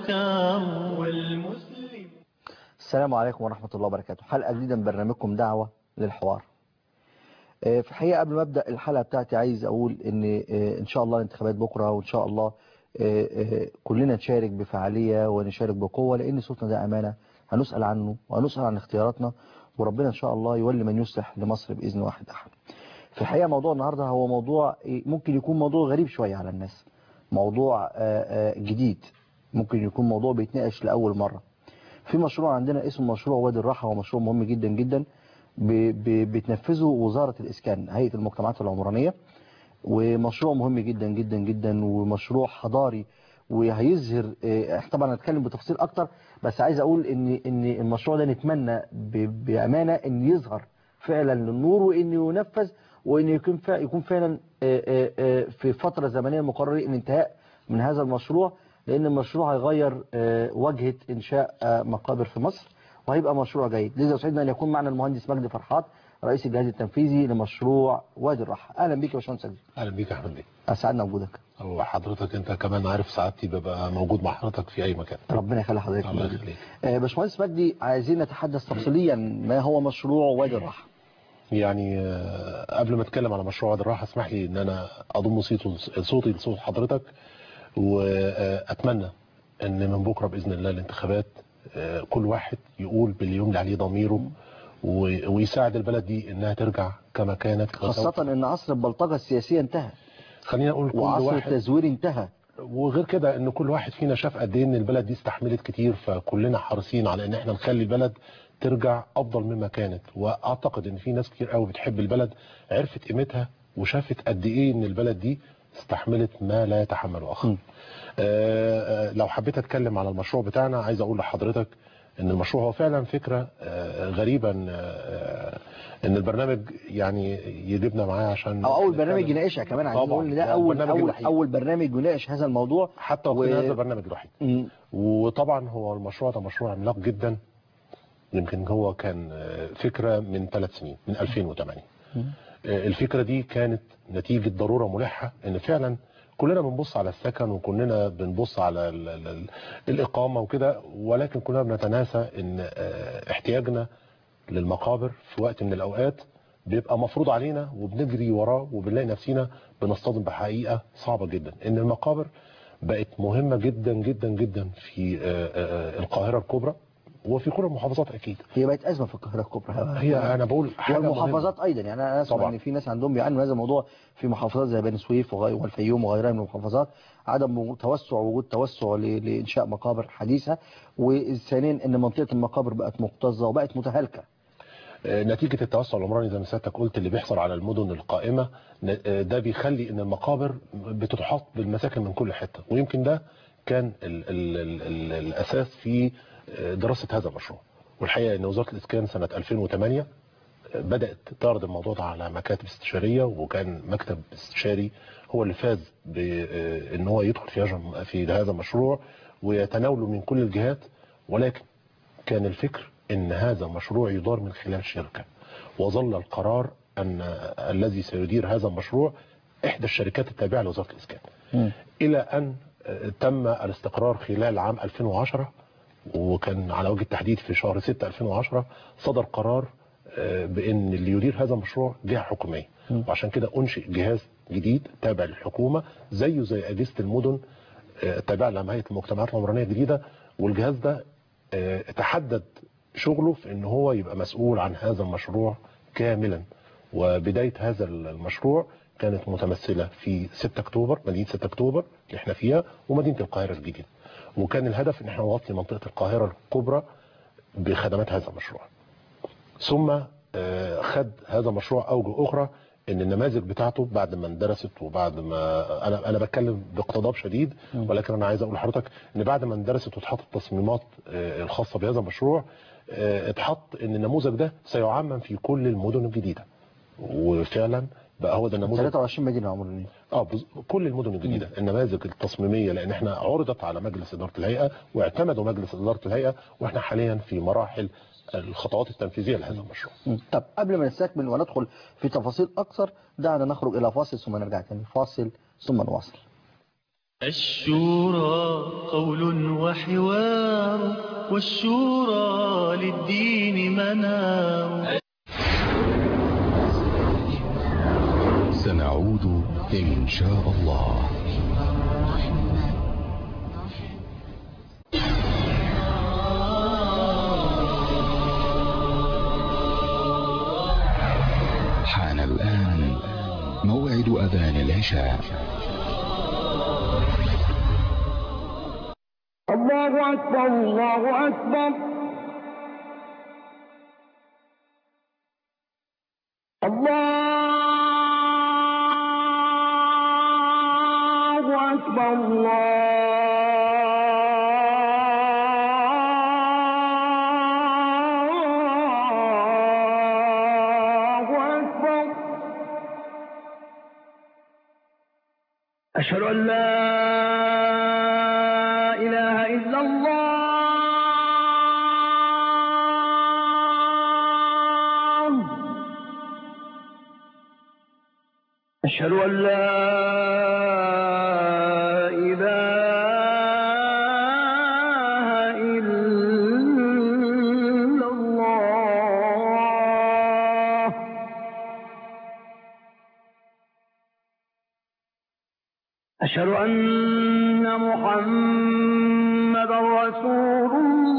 واختاروا والمسلم السلام عليكم ورحمة الله وبركاته حلقة جديدة من برنامجكم دعوة للحوار آه، في الحقيقة قبل ما أبدأ الحلقة بتاعتي عايز أقول إن آه، إن شاء الله الانتخابات بكرة وإن شاء الله آه، آه، كلنا نشارك بفعالية ونشارك بقوة لأن صوتنا ده أمانة هنسأل عنه وهنسأل عن اختياراتنا وربنا إن شاء الله يولي من يصلح لمصر بإذن واحد أحد في الحقيقة موضوع النهاردة هو موضوع آه، ممكن يكون موضوع غريب شوية على الناس موضوع آه، آه، جديد ممكن يكون موضوع بيتناقش لأول مرة في مشروع عندنا اسمه مشروع وادي الراحة هو مشروع مهم جدا جدا ب- ب- بتنفذه وزارة الإسكان هيئة المجتمعات العمرانية ومشروع مهم جدا جدا جدا ومشروع حضاري وهيظهر آه، إحنا طبعا هنتكلم بتفصيل اكتر بس عايز اقول ان ان المشروع ده نتمنى ب- بامانه ان يظهر فعلا للنور وان ينفذ وان يكون فع- يكون فعلا آه، آه، آه، في فتره زمنيه مقرره الانتهاء من هذا المشروع لان المشروع هيغير آه، وجهه انشاء آه، مقابر في مصر وهيبقى مشروع جيد لذا يسعدنا ان يكون معنا المهندس مجدي فرحات رئيس الجهاز التنفيذي لمشروع وادي الراحه اهلا بيك يا باشمهندس مجدي اهلا بيك يا احمد بيه اسعدنا وجودك وحضرتك انت كمان عارف سعادتي ببقى موجود مع حضرتك في اي مكان ربنا يخلي حضرتك الله موجود. يخليك آه، باشمهندس مجدي عايزين نتحدث تفصيليا ما هو مشروع وادي الراحه يعني آه، قبل ما اتكلم على مشروع وادي الراحه اسمح لي ان انا اضم صوتي صوتي لصوت حضرتك واتمنى ان من بكره باذن الله الانتخابات آه، كل واحد يقول باللي يملي عليه ضميره و- ويساعد البلد دي انها ترجع كما كانت خاصه ان عصر البلطجه السياسيه انتهى خلينا اقول كل وعصر واحد التزوير انتهى وغير كده ان كل واحد فينا شاف قد ايه ان البلد دي استحملت كتير فكلنا حريصين على ان احنا نخلي البلد ترجع افضل مما كانت واعتقد ان في ناس كتير قوي بتحب البلد عرفت قيمتها وشافت قد ايه ان البلد دي استحملت ما لا يتحمله اخر م. آه، آه، لو حبيت اتكلم على المشروع بتاعنا عايز اقول لحضرتك ان المشروع هو فعلا فكره آه، غريبه ان آه، ان البرنامج يعني يجيبنا معاه عشان او اول نتكلم. برنامج يناقشها كمان عايزين طبعاً، نقول ان ده ده اول البرنامج اول الوحيد. اول برنامج يناقش هذا الموضوع حتى و- وقتنا هذا البرنامج الوحيد م، وطبعا هو المشروع ده مشروع عملاق جدا يمكن هو كان آه، فكرة من ثلاث سنين من 2008 آه، الفكرة دي كانت نتيجة ضرورة ملحة ان فعلا كلنا بنبص على السكن وكلنا بنبص على ال ال ال الإقامة وكده ولكن كلنا بنتناسى ان آه، احتياجنا للمقابر في وقت من الأوقات بيبقى مفروض علينا وبنجري وراه وبنلاقي نفسنا بنصطدم بحقيقة صعبة جدا ان المقابر بقت مهمة جدا جدا جدا في آه، آه، القاهرة الكبرى وفي كل المحافظات اكيد هي بقت ازمه في القاهره الكبرى هي انا بقول حاجة مهمة. والمحافظات ايضا يعني انا اسمع طبعاً. ان في ناس عندهم بيعانوا من هذا الموضوع في محافظات زي بني سويف وغي- والفيوم وغيرها من المحافظات عدم وجود توسع وجود توسع ل- لانشاء مقابر حديثه وثانيا ان منطقه المقابر بقت مكتظه وبقت متهالكه آه، نتيجة التوسع العمراني زي ما سيادتك قلت اللي بيحصل على المدن القائمة ن- آه، ده بيخلي ان المقابر بتتحط بالمساكن من كل حتة ويمكن ده كان ال ال ال ال الاساس في آه، دراسة هذا المشروع والحقيقة ان وزارة الاسكان سنة 2008 آه، بدأت تعرض الموضوع ده على مكاتب استشارية وكان مكتب استشاري هو اللي فاز بان هو يدخل في هذا في هذا المشروع ويتناوله من كل الجهات ولكن كان الفكر ان هذا مشروع يدار من خلال شركة وظل القرار ان الذي سيدير هذا المشروع احدى الشركات التابعة لوزارة الاسكان الى ان آه، تم الاستقرار خلال عام 2010 وكان على وجه التحديد في شهر 6 2010 صدر قرار آه، بان اللي يدير هذا المشروع جهه حكوميه وعشان كده انشئ جهاز جديد تابع للحكومه زيه زي اجهزه المدن آه، تابع لهيئه المجتمعات العمرانيه الجديده والجهاز ده آه، تحدد شغله في ان هو يبقى مسؤول عن هذا المشروع كاملا وبدايه هذا المشروع كانت متمثله في 6 اكتوبر مدينه 6 اكتوبر اللي احنا فيها ومدينه القاهره الجديده وكان الهدف ان احنا نغطي منطقه القاهره الكبرى بخدمات هذا المشروع ثم آه، خد هذا المشروع اوجه اخرى ان النماذج بتاعته بعد ما اندرست وبعد ما انا انا بتكلم باقتضاب شديد ولكن انا عايز اقول لحضرتك ان بعد ما اندرست واتحطت التصميمات آه، الخاصه بهذا المشروع آه، اتحط ان النموذج ده سيعمم في كل المدن الجديده وفعلا بقى هو ده النموذج 23 مدينه عمرانيه اه بز- كل المدن الجديده النماذج التصميميه لان احنا عرضت على مجلس اداره الهيئه واعتمدوا مجلس اداره الهيئه واحنا حاليا في مراحل الخطوات التنفيذيه لهذا المشروع مم. طب قبل ما نستكمل وندخل في تفاصيل اكثر دعنا نخرج الى فاصل ثم نرجع تاني فاصل ثم نواصل الشورى قول وحوار والشورى للدين منار سنعود إن شاء الله حان الآن موعد أذان العشاء الله أكبر الله أكبر الله أكبر الله أكبر أشهد أن لا إله إلا الله أشهد أن لا إله إلا الله أشهد أن محمد رسول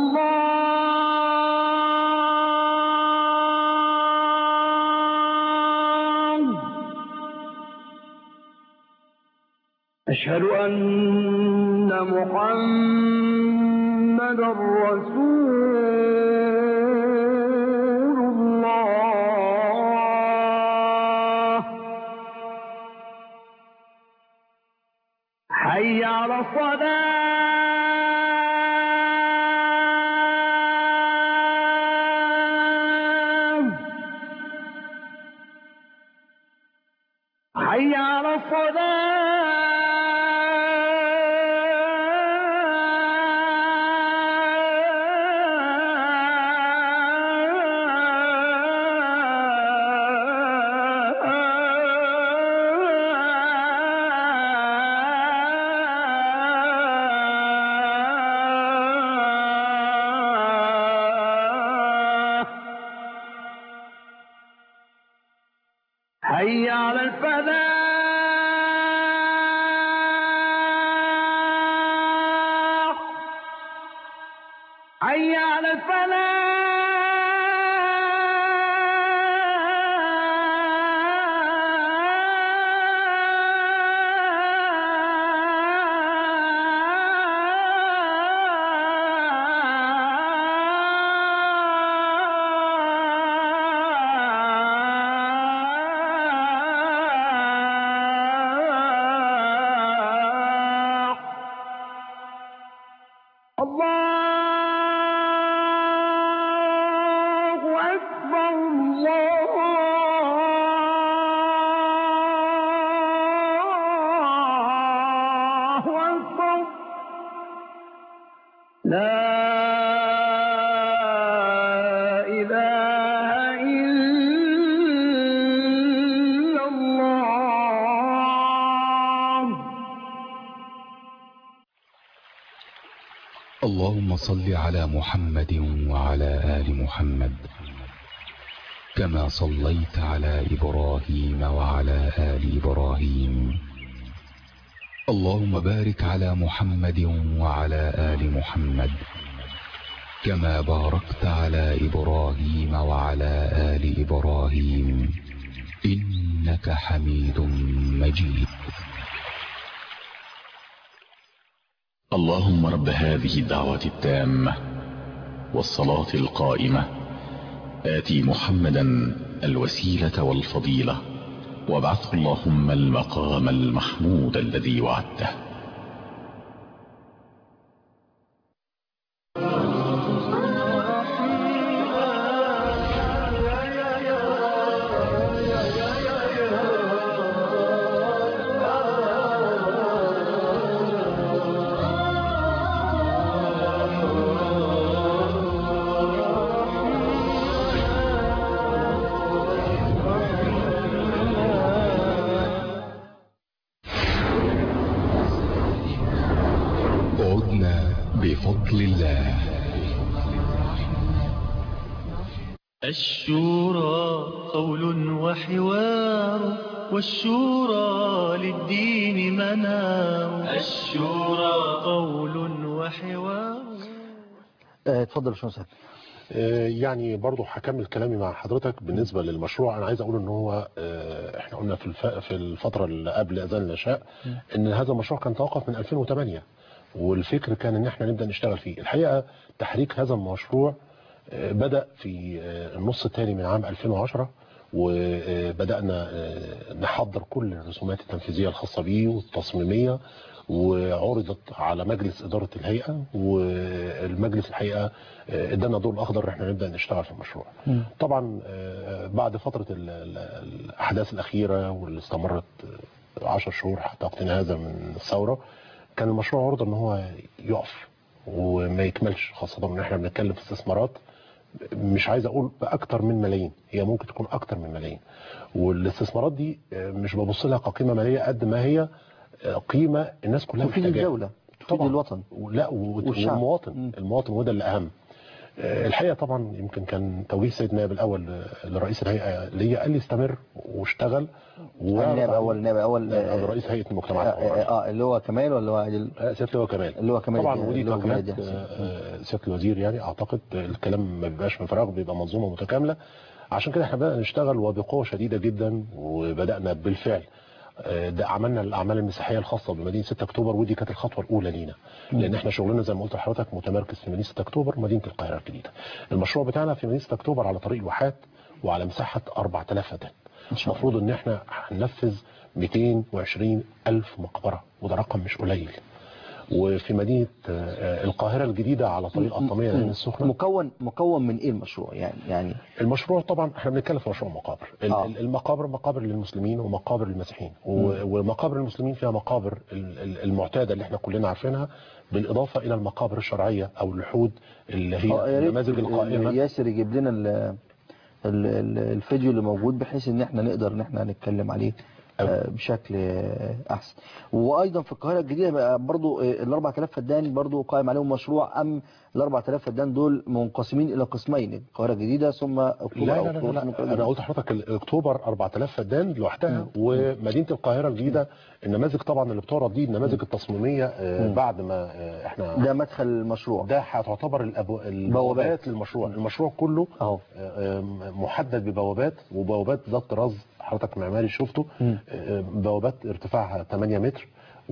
الله أشهد أن محمد رسول الله حي على الصلاة حي على الصلاة حي على الفلاح حي على الفلاح الله أكبر الله أكبر لا إله إلا الله اللهم صل على محمد وعلى آل محمد كما صليت على إبراهيم وعلى آل إبراهيم اللهم بارك على محمد وعلى آل محمد كما باركت على إبراهيم وعلى آل إبراهيم إنك حميد مجيد اللهم رب هذه الدعوة التامة والصلاة القائمة آتي محمدا الوسيلة والفضيلة وابعثه اللهم المقام المحمود الذي وعدته فضل الله الشورى قول وحوار والشورى للدين منار الشورى قول وحوار آه، اتفضل يا باشمهندس هاني. آه، يعني برضو هكمل كلامي مع حضرتك بالنسبة للمشروع أنا عايز أقول إن هو آه، إحنا قلنا في الف... في الفترة اللي قبل أذان العشاء إن هذا المشروع كان توقف من 2008 والفكر كان إن إحنا نبدأ نشتغل فيه الحقيقة تحريك هذا المشروع آه، بدأ في آه، النص الثاني من عام 2010 وبدأنا آه، نحضر كل الرسومات التنفيذية الخاصة به والتصميمية وعرضت على مجلس إدارة الهيئة والمجلس الحقيقة آه، ادانا ضوء الأخضر ان احنا نبدأ نشتغل في المشروع طبعا آه، بعد فترة ال- ال- الأحداث الأخيرة واللي استمرت آه، 10 شهور حتى وقتنا هذا من الثورة كان المشروع عرض ان هو يقف وما يكملش خاصة ان احنا بنتكلم في استثمارات مش عايز اقول باكتر من ملايين هي ممكن تكون اكتر من ملايين والاستثمارات دي آه، مش ببص لها كقيمه ماليه قد ما هي آه، قيمه الناس كلها تفيد محتاجاها. الدولة تفيد طبعا الوطن لا و- والشعب. والمواطن مم. المواطن وده اللي اهم آه، الحقيقه طبعا يمكن كان توجيه السيد نائب الاول آه، لرئيس الهيئه ليا قال لي استمر واشتغل النائب اول النائب اول آه، آه، رئيس هيئه آه، المجتمعات آه، آه، اللي هو كمال ولا هو عادل آه، سياده اللواء كمال اللي هو كمال طبعا الدين- ودي اللي هو كمال توجيهات الدين آه، حسين. آه، سياده الوزير يعني اعتقد الكلام ما بيبقاش من فراغ بيبقى منظومه متكامله عشان كده احنا بدانا نشتغل وبقوه شديده جدا وبدانا بالفعل آه، ده عملنا الاعمال المسيحيه الخاصه بمدينه 6 اكتوبر ودي كانت الخطوه الاولى لينا لان احنا شغلنا زي ما قلت لحضرتك متمركز في مدينه 6 اكتوبر ومدينه القاهره الجديده المشروع بتاعنا في مدينه 6 اكتوبر على طريق الواحات وعلى مساحه 4000 فدان المفروض ان احنا هننفذ 220 الف مقبره وده رقم مش قليل وفي مدينه آه، القاهره الجديده على طريق الطميه العين السخنه مكون مكون من ايه المشروع يعني يعني المشروع طبعا احنا بنتكلم في مشروع مقابر ال- آه. ال- المقابر مقابر للمسلمين ومقابر للمسيحيين و- ومقابر المسلمين فيها مقابر ال- ال- المعتاده اللي احنا كلنا عارفينها بالاضافه الى المقابر الشرعيه او اللحود اللي آه، يا هي ريت النماذج القائمه ياسر يجيب لنا ال- ال- ال- الفيديو اللي موجود بحيث ان احنا نقدر ان احنا نتكلم عليه آه، بشكل آه، احسن وايضا في القاهره الجديده بقى برضو آه، ال 4000 فدان برضو قائم عليهم مشروع ام ال 4000 فدان دول منقسمين الى قسمين القاهره الجديده ثم اكتوبر لا أو لا لا, أكتوبر لا, ثم لا القاهرة انا قلت لحضرتك ال- اكتوبر 4000 فدان لوحدها ومدينه القاهره الجديده النماذج طبعا اللي بتعرض دي النماذج التصميميه آه، بعد ما آه، احنا ده مدخل المشروع ده هتعتبر الأبو... البوابات للمشروع المشروع كله اهو آه، محدد ببوابات وبوابات ذات طراز حضرتك معماري شفته آه، بوابات ارتفاعها 8 متر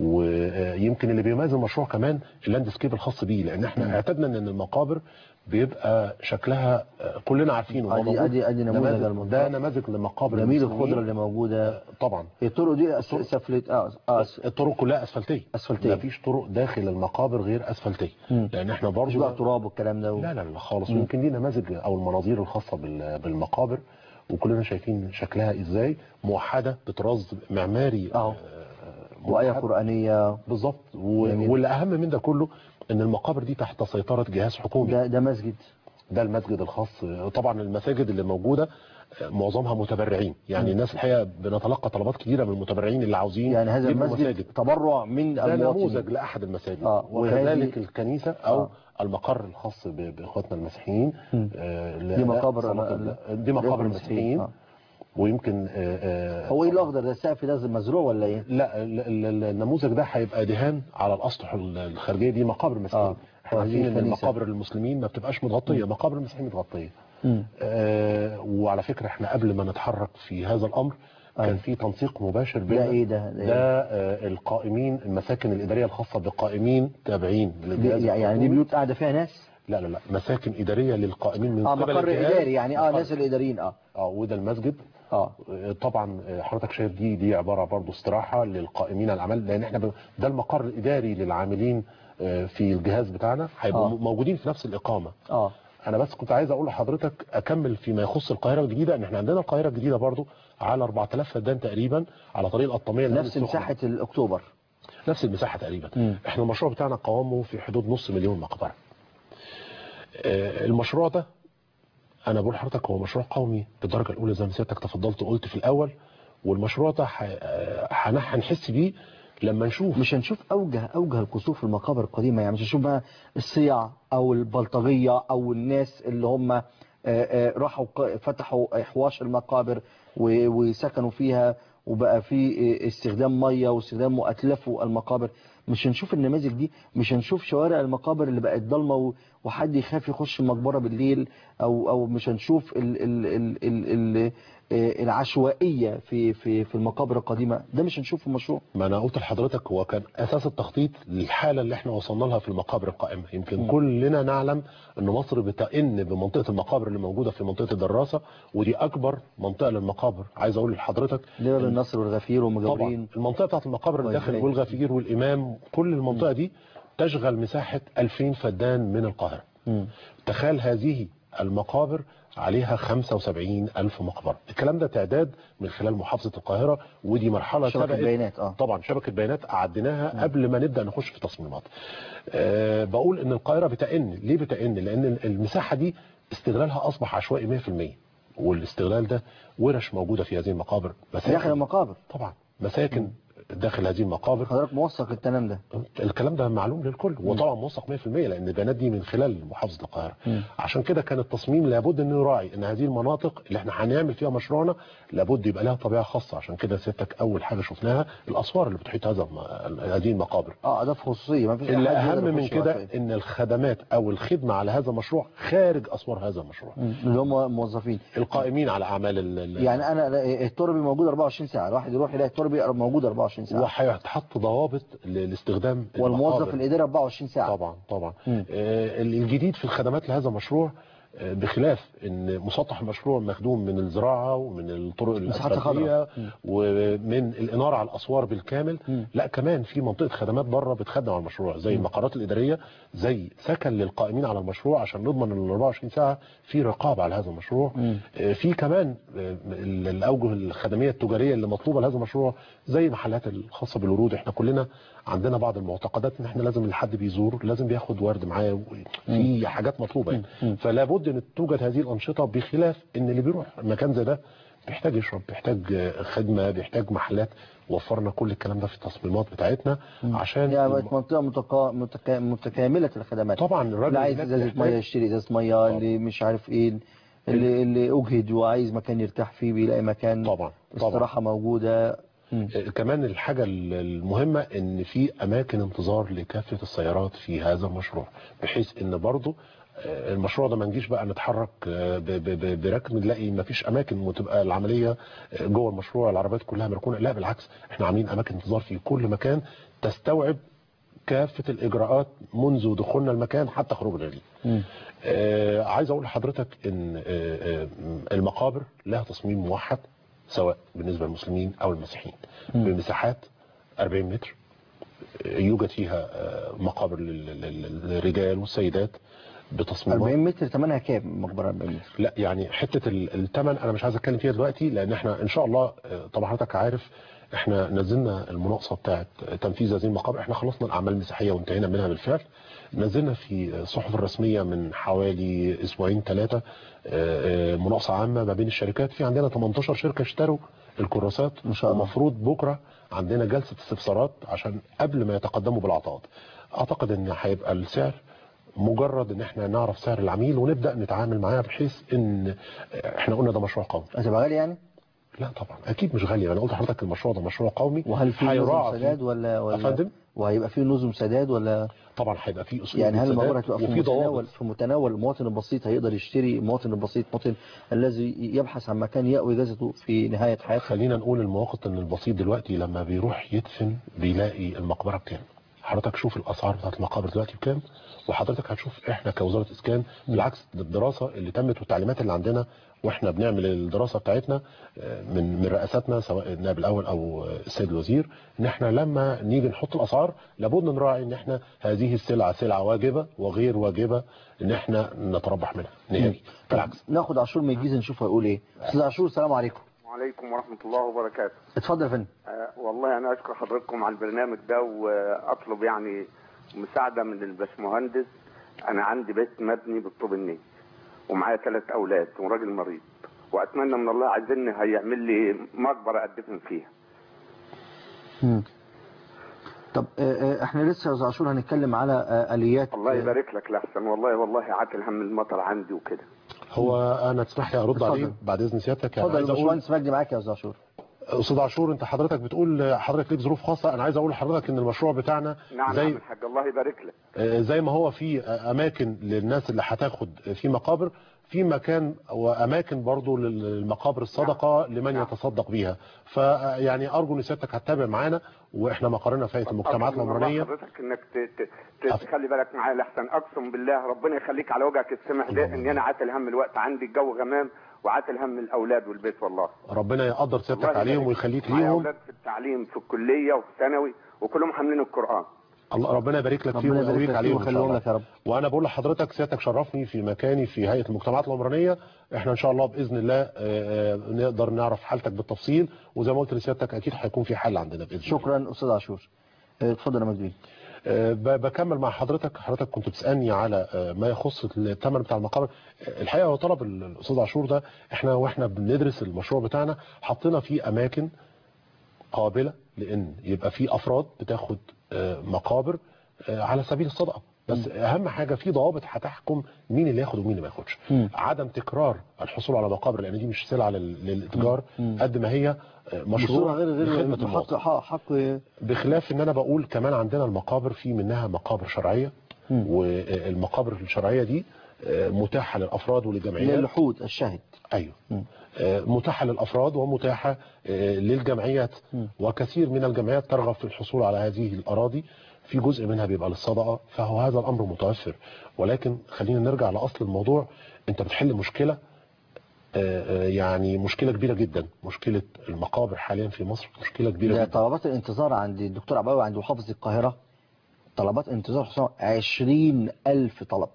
ويمكن اللي بيميز المشروع كمان اللاندسكيب الخاص بيه لان احنا اعتدنا ان المقابر بيبقى شكلها آه، كلنا عارفينه هو أدي- موجود. أدي- أدي نموذج نماذج- المنطقة. ده نماذج لمقابر جميل المسلمين. الخضره اللي موجوده طبعا الطرق دي أس- سفلت اه اه الطرق كلها اسفلتيه أسفلتية. مفيش طرق داخل المقابر غير اسفلتيه مم. لان احنا مش برضه بقى تراب والكلام ده و... لا لا لا خالص ويمكن دي نماذج او المناظير الخاصه بال- بالمقابر وكلنا شايفين شكلها ازاي موحده بطراز معماري أهو. آه، وآية موحد. قرآنية بالظبط و- جميل. واللي اهم من ده كله ان المقابر دي تحت سيطره جهاز حكومي ده ده مسجد ده المسجد الخاص طبعا المساجد اللي موجوده آه، معظمها متبرعين يعني الناس الحقيقه بنتلقى طلبات كتيره من المتبرعين اللي عاوزين يعني هذا يبنوا المسجد مساجد. تبرع من ده المواطنين نموذج لاحد المساجد آه، وكذلك وهذه- الكنيسه او آه. المقر الخاص ب- باخواتنا المسيحيين مم. آه، دي مقابر صلاة ال- ال- دي مقابر المسيحيين آه. ويمكن آه، آه، هو ايه الاخضر ده السقف ده مزروع ولا ايه؟ لا ال- ال- النموذج ده هيبقى دهان على الاسطح الخارجيه دي مقابر المسيحيين آه. احنا وهذه عارفين ان كنيسة. المقابر المسلمين ما بتبقاش متغطيه مقابر المسيحيين متغطيه مم. آه، وعلى فكره احنا قبل ما نتحرك في هذا الامر كان أيوة. في تنسيق مباشر ده بين ايه ده؟ ده آه، القائمين المساكن الاداريه الخاصه بالقائمين تابعين دي للجهاز يعني دي الحكومي. بيوت قاعده فيها ناس؟ لا لا لا مساكن اداريه للقائمين من اه قبل مقر الجهاز. اداري يعني اه مقر. ناس الاداريين اه اه وده المسجد اه آه، طبعا آه، حضرتك شايف دي دي عباره برضه استراحه للقائمين على الاعمال لان احنا ب- ده المقر الاداري للعاملين آه، في الجهاز بتاعنا هيبقوا آه. م- موجودين في نفس الاقامه اه انا بس كنت عايز اقول لحضرتك اكمل فيما يخص القاهره الجديده ان احنا عندنا القاهره الجديده برضو على 4000 فدان تقريبا على طريق القطاميه اللي نفس السخنة. مساحه الاكتوبر نفس المساحه تقريبا مم. احنا المشروع بتاعنا قوامه في حدود نص مليون مقبره آه، المشروع ده انا بقول لحضرتك هو مشروع قومي بالدرجه الاولى زي ما سيادتك تفضلت وقلت في الاول والمشروع ده ح- آه، هن- هنحس بيه لما نشوف مش هنشوف اوجه اوجه القصور في المقابر القديمه يعني مش هنشوف بقى الصيع او البلطجيه او الناس اللي هم آه، آه، راحوا ق- فتحوا حواش المقابر و- وسكنوا فيها وبقى في آه، استخدام ميه واستخدام واتلفوا المقابر مش هنشوف النماذج دي مش هنشوف شوارع المقابر اللي بقت ضلمه و- وحد يخاف يخش المقبره بالليل او او مش هنشوف ال ال ال ال ال آه، العشوائيه في في في المقابر القديمه ده مش هنشوفه في المشروع ما انا قلت لحضرتك هو كان اساس التخطيط للحاله اللي احنا وصلنا لها في المقابر القائمه يمكن كلنا نعلم ان مصر بتئن بمنطقه المقابر اللي موجوده في منطقه الدراسه ودي اكبر منطقه للمقابر عايز اقول لحضرتك اللي باب النصر والغفير طبعا والمجاورين المنطقه بتاعت المقابر اللي داخل والغفير. والغفير والامام كل المنطقه دي تشغل مساحه 2000 فدان من القاهره مم. تخيل هذه المقابر عليها 75 ألف مقبرة الكلام ده تعداد من خلال محافظة القاهرة ودي مرحلة شبكة سبقت- بيانات، آه. طبعا شبكة بيانات أعدناها قبل ما نبدأ نخش في تصميمات أه بقول إن القاهرة بتأن ليه بتأن لأن المساحة دي استغلالها أصبح عشوائي 100% والاستغلال ده ورش موجودة في هذه المقابر داخل المقابر طبعا مساكن داخل هذه المقابر حضرتك موثق الكلام ده الكلام ده معلوم للكل وطبعا موثق 100% لان البيانات دي من خلال محافظه القاهره عشان كده كان التصميم لابد انه يراعي ان هذه المناطق اللي احنا هنعمل فيها مشروعنا لابد يبقى لها طبيعه خاصه عشان كده سيادتك اول حاجه شفناها الاسوار اللي بتحيط هذا الم- هذه المقابر اه ده في خصوصيه ما فيش اللي حد اهم يقدر من يخش كده وقت. ان الخدمات او الخدمه على هذا المشروع خارج اسوار هذا المشروع مم. اللي هم موظفين القائمين على اعمال ال- ال- يعني انا لا- التربي موجود 24 ساعه الواحد يروح يلاقي التربي موجود 24 ساعه وهيتحط ضوابط ل- لاستخدام والموظف المقابر. الاداري 24 ساعه طبعا طبعا مم. آه، الجديد في الخدمات لهذا المشروع آه، بخلاف ان مسطح المشروع مخدوم من الزراعه ومن الطرق مساحات الاسفلتيه خضراء. مم. ومن الاناره على الاسوار بالكامل مم. لا كمان في منطقه خدمات بره بتخدم على المشروع زي المقرات الاداريه زي سكن للقائمين على المشروع عشان نضمن ان ال 24 ساعه في رقابه على هذا المشروع مم. آه، في كمان آه، ال- الاوجه الخدميه التجاريه اللي مطلوبه لهذا المشروع زي المحلات الخاصه بالورود احنا كلنا عندنا بعض المعتقدات ان احنا لازم الحد بيزور لازم بياخد ورد معاه في حاجات مطلوبه يعني فلا بد ان توجد هذه الانشطه بخلاف ان اللي بيروح مكان زي ده بيحتاج يشرب بيحتاج آه، خدمه بيحتاج محلات وفرنا كل الكلام ده في التصميمات بتاعتنا عشان يعني بقت منطقه متقا... متكا... متكامله الخدمات طبعا الراجل اللي عايز هناك ازازه بيحتاج- ميه يشتري ازازه ميه اللي مش عارف ايه اللي اللي اجهد وعايز مكان يرتاح فيه بيلاقي مكان طبعا طبعا استراحه موجوده مم. آه، كمان الحاجة ال- المهمة ان في اماكن انتظار لكافة السيارات في هذا المشروع بحيث ان برضو آه، المشروع ده ما نجيش بقى نتحرك آه، ب- ب- ب- بركن نلاقي ما فيش اماكن وتبقى العملية آه، جوه المشروع العربيات كلها مركونة لا بالعكس احنا عاملين اماكن انتظار في كل مكان تستوعب كافة الاجراءات منذ دخولنا المكان حتى خروجنا ليه مم. آه عايز اقول لحضرتك ان آه آه المقابر لها تصميم موحد سواء بالنسبه للمسلمين او المسيحيين بمساحات 40 متر آه، يوجد فيها آه مقابر لل- لل- للرجال والسيدات بتصميمات 40 متر ثمنها كام مقبره 40 متر لا يعني حته ال- الثمن انا مش عايز اتكلم فيها دلوقتي لان احنا ان شاء الله آه، طبعا حضرتك عارف احنا نزلنا المناقصه بتاعه تنفيذ هذه المقابر احنا خلصنا الاعمال المسيحيه وانتهينا منها بالفعل نزلنا في الصحف الرسميه من حوالي اسبوعين ثلاثه مناقصه عامه ما بين الشركات في عندنا 18 شركه اشتروا الكراسات ما شاء الله. المفروض بكره عندنا جلسه استفسارات عشان قبل ما يتقدموا بالعطاءات اعتقد ان هيبقى السعر مجرد ان احنا نعرف سعر العميل ونبدا نتعامل معاه بحيث ان احنا قلنا ده مشروع قومي هتبقى غالي يعني لا طبعا اكيد مش غالي انا قلت لحضرتك المشروع ده مشروع قومي وهل في نظم هيراعى فيه- سداد ولا ولا أفندم؟ وهيبقى في نظم سداد ولا طبعا هيبقى في اصول يعني هل سداد المقبره هتبقى في وفي ضوابط متناول في متناول المواطن البسيط هيقدر يشتري المواطن البسيط المواطن الذي يبحث عن مكان يأوي جازته في نهايه حياته خلينا نقول المواطن البسيط دلوقتي لما بيروح يدفن بيلاقي المقبره بكام حضرتك شوف الاسعار بتاعت المقابر دلوقتي بكام وحضرتك هتشوف احنا كوزاره اسكان بالعكس ده الدراسه اللي تمت والتعليمات اللي عندنا واحنا بنعمل الدراسه بتاعتنا آه، من من رئاساتنا سواء النائب الاول او آه، السيد الوزير ان احنا لما نيجي نحط الاسعار لابد نراعي ان احنا هذه السلعه سلعه واجبه وغير واجبه ان احنا نتربح منها نهائي بالعكس ناخد عاشور من الجيزه نشوف هيقول ايه استاذ عاشور السلام عليكم وعليكم ورحمة الله وبركاته اتفضل يا فندم أه والله أنا أشكر حضراتكم على البرنامج ده وأطلب يعني مساعدة من الباشمهندس أنا عندي بيت مبني بالطوب الني ومعايا ثلاث أولاد وراجل مريض وأتمنى من الله عايزين هيعمل لي مقبرة أدفن فيها مم. طب آه، آه، احنا لسه يا استاذ عاشور هنتكلم على آه، اليات الله آه، يبارك لك لحسن والله والله عاتل هم المطر عندي وكده هو انا تسمح لي ارد اتفضل. عليه بعد اذن سيادتك يعني اتفضل عايز يا اقول باشمهندس مجدي معاك يا استاذ عاشور استاذ عاشور انت حضرتك بتقول حضرتك ليك ظروف خاصه انا عايز اقول لحضرتك ان المشروع بتاعنا نعم زي نعم الحاج الله يبارك لك آه، زي ما هو في آه، اماكن للناس اللي هتاخد في مقابر في مكان واماكن برضو للمقابر الصدقه لمن نعم. يتصدق بيها فيعني ارجو ان سيادتك هتتابع معانا واحنا مقرنا في هيئه المجتمعات أرجو من الله العمرانيه حضرتك انك ت- ت- ت- تخلي بالك معايا لحسن اقسم بالله ربنا يخليك على وجهك السمح ده ان انا عاتل هم الوقت عندي الجو غمام وعاتل هم الاولاد والبيت والله ربنا يقدر سيادتك الله عليهم يبارك ويخليك فيك. معايا ليهم اولاد في التعليم في الكليه وفي ثانوي وكلهم حاملين القران الله ربنا يبارك لك فيهم ربنا يبارك ويقويك لك عليهم فيه ان شاء ويخليهم الله لك يا رب وانا بقول لحضرتك سيادتك شرفني في مكاني في هيئه المجتمعات العمرانيه احنا ان شاء الله باذن الله آه، آه، نقدر نعرف حالتك بالتفصيل وزي ما قلت لسيادتك اكيد هيكون في حل عندنا باذن الله شكرا استاذ عاشور آه، اتفضل يا مجدي آه، ب- بكمل مع حضرتك حضرتك كنت بتسالني على آه، ما يخص الثمن بتاع المقابر آه، الحقيقه هو طلب ال- الاستاذ عاشور ده احنا واحنا بندرس المشروع بتاعنا حطينا فيه اماكن قابله لان يبقى في افراد بتاخد آه، مقابر آه، على سبيل الصدقه بس اهم حاجه في ضوابط هتحكم مين اللي ياخد ومين اللي ما ياخدش مم. عدم تكرار الحصول على مقابر لان دي مش سلعه لل- للاتجار قد ما هي آه، بصورة مشروع غير غير لخدمه حق المواطن حق حق بخلاف ان انا بقول كمان عندنا المقابر في منها مقابر شرعيه مم. والمقابر الشرعيه دي آه، متاحه للافراد وللجمعيات للحود الشاهد ايوه مم. آه، متاحه للافراد ومتاحه آه، للجمعيات مم. وكثير من الجمعيات ترغب في الحصول على هذه الاراضي في جزء منها بيبقى للصدقه فهو هذا الامر متوفر ولكن خلينا نرجع لاصل الموضوع انت بتحل مشكله آه، آه، يعني مشكله كبيره جدا مشكله المقابر حاليا في مصر مشكله كبيره ده جدا طلبات الانتظار عند الدكتور عباوي عند محافظ القاهرة طلبات انتظار حسام 20 ألف طلب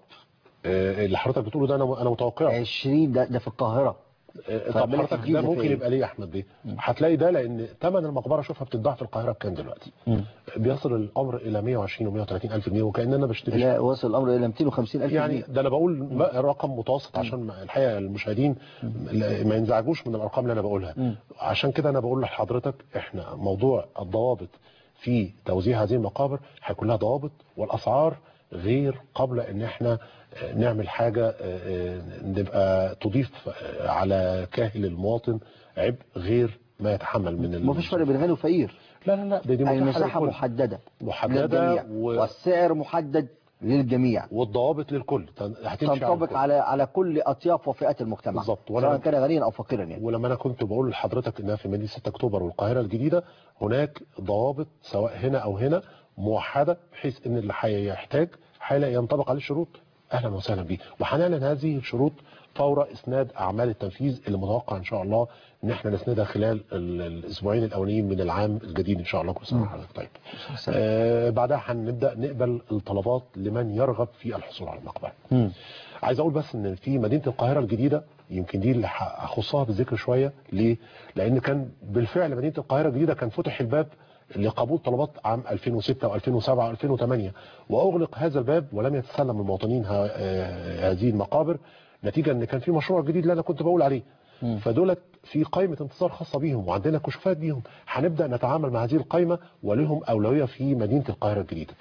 آه، اللي حضرتك بتقوله ده انا انا متوقعه 20 ده, ده في القاهرة آه، طب طب بالك حضرتك الجيزة ده ممكن فين؟ يبقى ليه يا احمد بيه هتلاقي ده لان ثمن المقبره شوفها بتتباع في القاهره بكام دلوقتي مم. بيصل الامر الى 120 و130 الف جنيه وكاننا بشتري لا وصل الأمر إلى 250 ألف يعني جنيه ده انا بقول م- رقم متوسط عشان ما- الحقيقه المشاهدين لا- ما ينزعجوش من الارقام اللي انا بقولها مم. عشان كده انا بقول لحضرتك احنا موضوع الضوابط في توزيع هذه المقابر هيكون لها ضوابط والاسعار غير قبل ان احنا آه، نعمل حاجه آه، آه، نبقى تضيف آه، على كاهل المواطن عبء غير ما يتحمل من ما فيش فرق بين غني وفقير لا لا لا دي, دي متاحة المساحة للكل. محددة محددة للجميع و- والسعر محدد للجميع والضوابط للكل تن- هتمشي على تنطبق الكل. على على كل أطياف وفئات المجتمع بالظبط. وأنا- سواء كان غنيا أو فقيرا يعني ولما انا كنت بقول لحضرتك انها في مدينه 6 اكتوبر والقاهره الجديده هناك ضوابط سواء هنا او هنا موحده بحيث ان اللي هيحتاج هيلاقي ينطبق عليه الشروط اهلا وسهلا بيه وهنعلن هذه الشروط فور اسناد اعمال التنفيذ اللي متوقع ان شاء الله ان احنا نسندها خلال ال- الاسبوعين الاولانيين من العام الجديد ان شاء الله كل سنه وحضرتك طيب آه بعدها هنبدا نقبل الطلبات لمن يرغب في الحصول على المقبره مم. عايز اقول بس ان في مدينه القاهره الجديده يمكن دي اللي هخصها بالذكر شويه ليه؟ لان كان بالفعل مدينه القاهره الجديده كان فتح الباب لقبول طلبات عام 2006 و2007 و2008 واغلق هذا الباب ولم يتسلم المواطنين ه- آه، هذه المقابر نتيجه ان كان في مشروع جديد اللي انا كنت بقول عليه فدولت في قائمه انتصار خاصه بيهم وعندنا كشوفات بيهم هنبدا نتعامل مع هذه القائمه ولهم اولويه في مدينه القاهره الجديده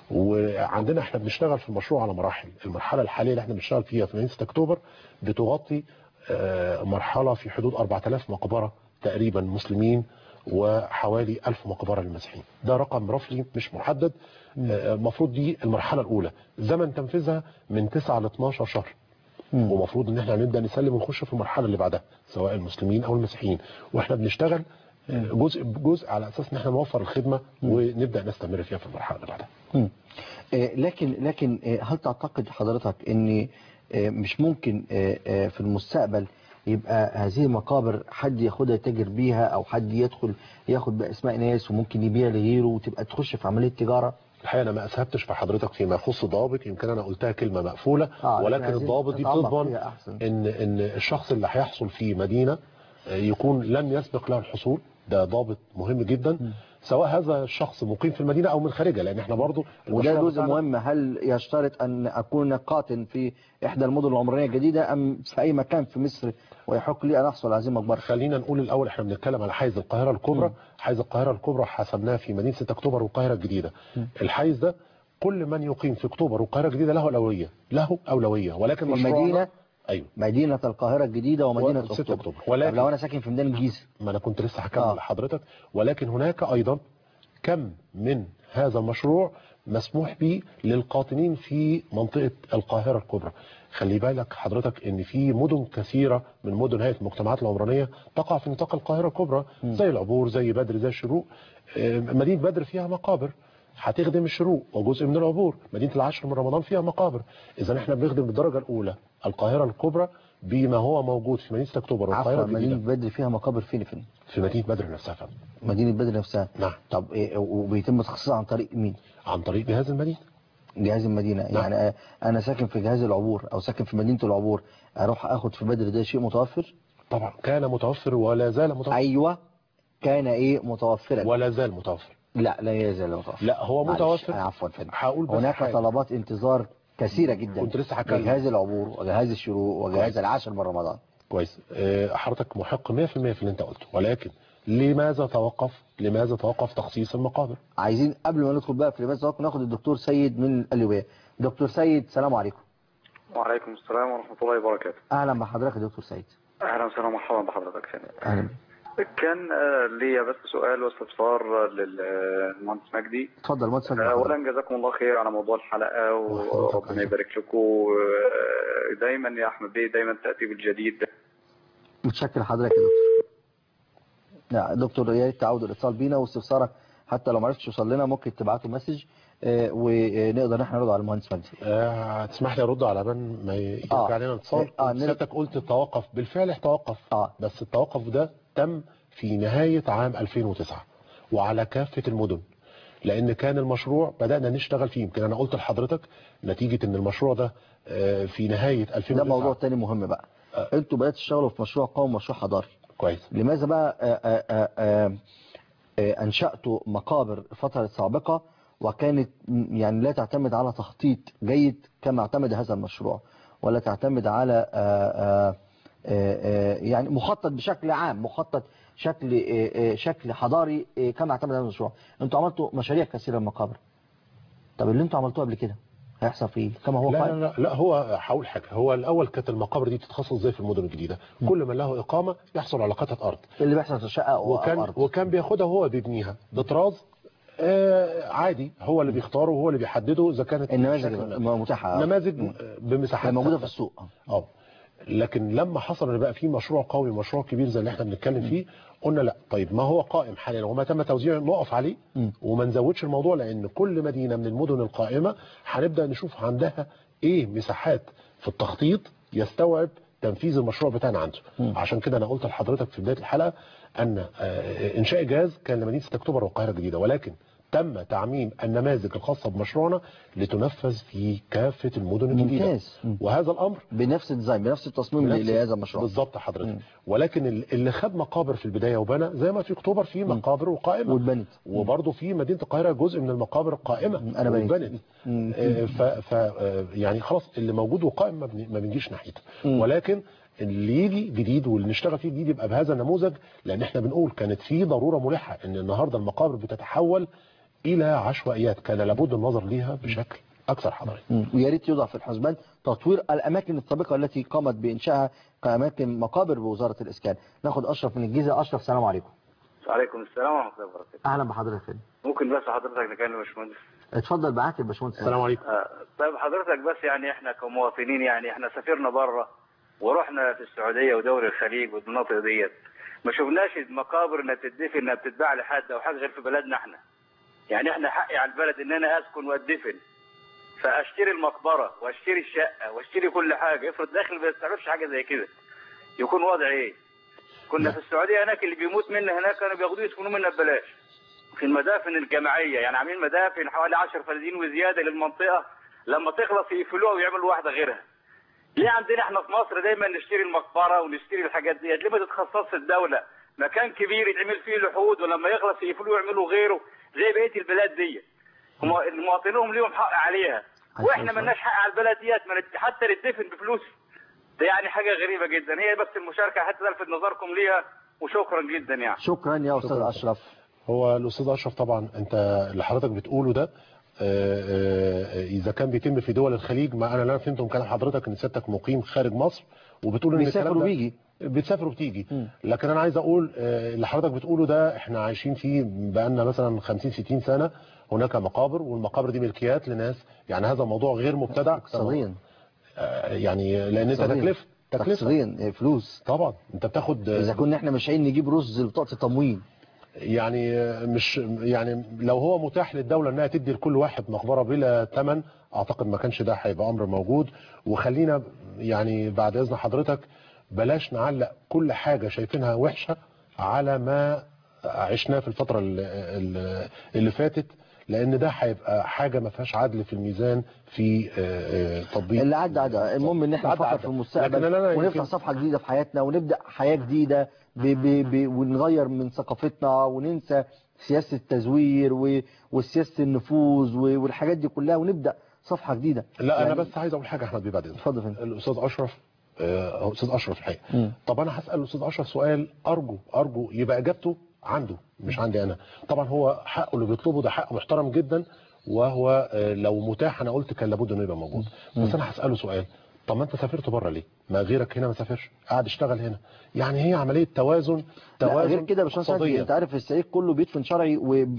وعندنا احنا بنشتغل في المشروع على مراحل المرحله الحاليه اللي احنا بنشتغل فيها في مدينه 6 اكتوبر بتغطي آه، مرحله في حدود 4000 مقبره تقريبا مسلمين وحوالي 1000 مقبره للمسيحيين ده رقم رفلي مش محدد آه، المفروض دي المرحله الاولى زمن تنفيذها من 9 ل 12 شهر ومفروض ان احنا هنبدا نسلم ونخش في المرحله اللي بعدها سواء المسلمين او المسيحيين واحنا بنشتغل آه، جزء بجزء على اساس ان احنا نوفر الخدمه ونبدا نستمر فيها في المرحله اللي بعدها مم. آه، لكن لكن آه، هل تعتقد حضرتك ان آه، مش ممكن آه، آه، في المستقبل يبقى هذه المقابر حد ياخدها يتاجر بيها او حد يدخل ياخد باسماء ناس وممكن يبيع لغيره وتبقى تخش في عمليه تجاره الحقيقه انا ما اسهبتش في حضرتك فيما يخص الضوابط يمكن انا قلتها كلمه مقفوله آه، ولكن عايزين الضوابط دي نتعمق بتضمن فيها أحسن. ان ان الشخص اللي هيحصل في مدينه آه، يكون لم يسبق له الحصول ده ضابط مهم جدا سواء هذا الشخص مقيم في المدينه او من خارجها لان احنا برضو وده المشروع جزء بتاعنا- مهم هل يشترط أن أكون قاتل في إحدى المدن العمرانية الجديدة أم في أي مكان في مصر ويحق لي أن أحصل على هذه المقبرة خلينا نقول الاول احنا بنتكلم على حيز القاهره الكبرى حيز القاهره الكبرى حسبناه في مدينه 6 اكتوبر والقاهره الجديده الحيز ده كل من يقيم في اكتوبر والقاهره الجديده له اولويه له اولويه ولكن في مشروعنا- المدينة ايوه مدينة القاهرة الجديدة ومدينة و- 6 أكتوبر أكتوبر. طب ولكن- لو أنا ساكن في ميدان الجيزة ما انا كنت لسه هكمل آه. لحضرتك ولكن هناك ايضا كم من هذا المشروع مسموح به للقاطنين في منطقة القاهرة الكبرى خلي بالك حضرتك ان في مدن كثيرة من مدن هيئة المجتمعات العمرانية تقع في نطاق القاهرة الكبرى زي العبور زي بدر زي الشروق آه، مدينة بدر فيها مقابر هتخدم الشروق وجزء من العبور مدينة العاشر من رمضان فيها مقابر اذا احنا بنخدم بالدرجة الاولى القاهرة الكبرى بما هو موجود في مدينة اكتوبر والقاهرة عفوا مدينة الجديدة بدر فيها مقابر فين فين في مدينة بدر نفسها فعلا. مدينة بدر نفسها نعم طب إيه وبيتم تخصيصها عن طريق مين عن طريق جهاز المدينة جهاز المدينة نعم. يعني آه، أنا ساكن في جهاز العبور أو ساكن في مدينة العبور أروح أخد في بدر ده شيء متوفر طبعا كان متوفر ولا زال متوفر أيوة كان إيه متوفرا ولا زال متوفر لا لا يزال متوفر لا هو معلش، متوفر آه، عفوا فندم هقول بس هناك حاجة. طلبات انتظار كثيرة جدا كنت لسه هتكلم. جهاز العبور وجهاز الشروق وجهاز كويس. العاشر من رمضان كويس آه، حضرتك محق 100% في اللي انت قلته ولكن لماذا توقف لماذا توقف تخصيص المقابر عايزين قبل ما ندخل بقى في لباس الزواج ناخد الدكتور سيد من القليوبية دكتور سيد سلام عليكم وعليكم السلام ورحمة الله وبركاته أهلا بحضرتك يا دكتور سيد أهلا وسهلا ومرحبا بحضرتك ثاني أهلا كان آه، لي بس سؤال واستفسار للمهندس مجدي اتفضل ما تسجل آه، حضرتك. أولا جزاكم الله خير على موضوع الحلقة وحضرتك وربنا أيضا. يبارك لكم آه، دايما يا أحمد بيه دايما تأتي بالجديد متشكر حضرتك يا دكتور لا دكتور يا ريت تعود الاتصال بينا واستفسارك حتى لو ما عرفتش توصل لنا ممكن تبعته مسج آه، ونقدر نحن نرد على المهندس مجدي آه، تسمح لي ارد على من ما يرجع آه. لنا اتصال آه، آه نرد- سيادتك قلت التوقف بالفعل توقف آه. بس التوقف ده تم في نهاية عام 2009 وعلى كافة المدن لان كان المشروع بدأنا نشتغل فيه يمكن انا قلت لحضرتك نتيجة ان المشروع ده آه، في نهاية 2009 ده موضوع تاني مهم بقى آه. انتوا بدأتوا تشتغلوا في مشروع قومي مشروع حضاري كويس لماذا بقى آه، آه، آه، آه، آه، أنشأتوا مقابر الفترة السابقة وكانت م- يعني لا تعتمد على تخطيط جيد كما اعتمد هذا المشروع ولا تعتمد على آه، آه، آه، آه، يعني مخطط بشكل عام مخطط شكل آه، آه، شكل حضاري آه، كما اعتمد هذا المشروع انتوا عملتوا مشاريع كثيرة للمقابر طب اللي انتوا عملتوه قبل كده هيحصل فيه كما هو لا, قائم لا لا هو هقول حاجه هو الاول كانت المقابر دي بتتخصص زي في المدن الجديده كل من له اقامه يحصل على قطعه ارض اللي بيحصل في الشقة أو وكان أو أرض وكان بياخدها وهو بيبنيها بطراز آه عادي هو اللي بيختاره وهو اللي بيحدده اذا كانت النماذج بشكل- متاحة نماذج مم. بمساحات هي موجودة في ثابتة. السوق اه لكن لما حصل ان بقى في مشروع قوي مشروع كبير زي اللي احنا بنتكلم فيه قلنا لا طيب ما هو قائم حاليا وما تم توزيعه نقف عليه مم. وما نزودش الموضوع لان كل مدينه من المدن القائمه هنبدا نشوف عندها ايه مساحات في التخطيط يستوعب تنفيذ المشروع بتاعنا عنده مم. عشان كده انا قلت لحضرتك في بدايه الحلقه ان آه، انشاء جهاز كان لمدينه 6 اكتوبر والقاهره الجديده ولكن تم تعميم النماذج الخاصه بمشروعنا لتنفذ في كافه المدن الجديده ممتاز. مم. وهذا الامر بنفس الديزاين بنفس التصميم بنفس- لهذا المشروع بالظبط حضرتك مم. ولكن ال- اللي خد مقابر في البدايه وبنى زي ما في اكتوبر في مقابر وقائمه واتبنت وبرضه في مدينه القاهره جزء من المقابر القائمه مم. أنا بنيت. واتبنت مم. آه، ف, ف آه، يعني خلاص اللي موجود وقائم ما بن- ما بنجيش ناحيته مم. ولكن اللي يجي جديد واللي نشتغل فيه جديد يبقى بهذا النموذج لان احنا بنقول كانت في ضروره ملحه ان النهارده المقابر بتتحول الى عشوائيات كان لابد النظر ليها بشكل اكثر حضاري مم. ويا ريت يوضع في الحسبان تطوير الاماكن السابقه التي قامت بانشائها كاماكن مقابر بوزاره الاسكان ناخد اشرف من الجيزه اشرف سلام عليكم وعليكم السلام ورحمة الله وبركاته اهلا بحضرتك فين ممكن بس حضرتك نكلم يا باشمهندس اتفضل معاك يا باشمهندس السلام عليكم آه، طيب حضرتك بس يعني احنا كمواطنين يعني احنا سافرنا بره ورحنا في السعوديه ودول الخليج والمناطق ديت ما شفناش المقابر انها بتدفن انها بتتباع لحد او حاجه غير في بلدنا احنا يعني احنا حقي على البلد ان انا اسكن وادفن فاشتري المقبره واشتري الشقه واشتري كل حاجه افرض داخل ما يستعرفش حاجه زي كده يكون وضع ايه؟ كنا في السعوديه هناك اللي بيموت منا هناك كانوا بياخدوه يدفنوه منا ببلاش في المدافن الجماعيه يعني عاملين مدافن حوالي 10 فدادين وزياده للمنطقه لما تخلص يقفلوها ويعملوا واحده غيرها ليه عندنا احنا في مصر دايما نشتري المقبره ونشتري الحاجات ديت ليه ما تتخصصش الدوله مكان كبير يتعمل فيه لحود ولما يخلص يقفلوه يعملوا غيره زي بقيه البلاد دي هم المواطنين ليهم حق عليها واحنا ملناش حق على البلد ديت ما نت- حتى نتدفن بفلوس ده يعني حاجه غريبه جدا هي بس المشاركه حتى الفت نظركم ليها وشكرا جدا يعني شكرا يا استاذ شكراً. اشرف هو الاستاذ اشرف طبعا انت اللي حضرتك بتقوله ده آه، آه، اذا كان بيتم في دول الخليج ما انا لا فهمته من كلام حضرتك ان سيادتك مقيم خارج مصر وبتقول ان بيسافر الكلام ده وبيجي. بتسافر وبتيجي مم. لكن انا عايز اقول آه، اللي حضرتك بتقوله ده احنا عايشين فيه بقالنا مثلا 50 60 سنه هناك مقابر والمقابر دي ملكيات لناس يعني هذا موضوع غير مبتدع اقتصاديا آه، يعني لان انت اقتصاديا. تكلفه تكلفه اقتصاديا إيه، فلوس طبعا انت بتاخد آه، اذا كنا احنا مش عايزين نجيب رز لبطاقه التموين يعني مش يعني لو هو متاح للدولة انها تدي لكل واحد مقبرة بلا ثمن اعتقد ما كانش ده هيبقى امر موجود وخلينا يعني بعد اذن حضرتك بلاش نعلق كل حاجة شايفينها وحشة على ما عشناه في الفترة اللي, اللي فاتت لان ده هيبقى حاجة ما فيهاش عدل في الميزان في آه، آه، تطبيق اللي عدى عدى المهم ان احنا عدى نفكر عدى. في لكن المستقبل أنا ونفتح يمكن- صفحه جديده في حياتنا ونبدا حياه جديده ب ب ب ونغير من ثقافتنا وننسى سياسه التزوير و- وسياسه النفوذ و- والحاجات دي كلها ونبدا صفحه جديده لا يعني- انا بس عايز اقول حاجة احمد بيه بعد اذنك اتفضل يا فندم. الاستاذ اشرف آه، هو استاذ اشرف الحقيقه مم. طب انا هسال الاستاذ اشرف سؤال ارجو ارجو يبقى اجابته عنده مش عندي انا طبعا هو حقه اللي بيطلبه ده حق محترم جدا وهو آه، لو متاح انا قلت كان لابد انه يبقى موجود بس انا هساله سؤال طب ما انت سافرت بره ليه ما غيرك هنا ما سافرش قاعد اشتغل هنا يعني هي عمليه توازن لا توازن غير كده يا باشمهندس عادل، اقتصادية. انت عارف الصعيد كله بيدفن شرعي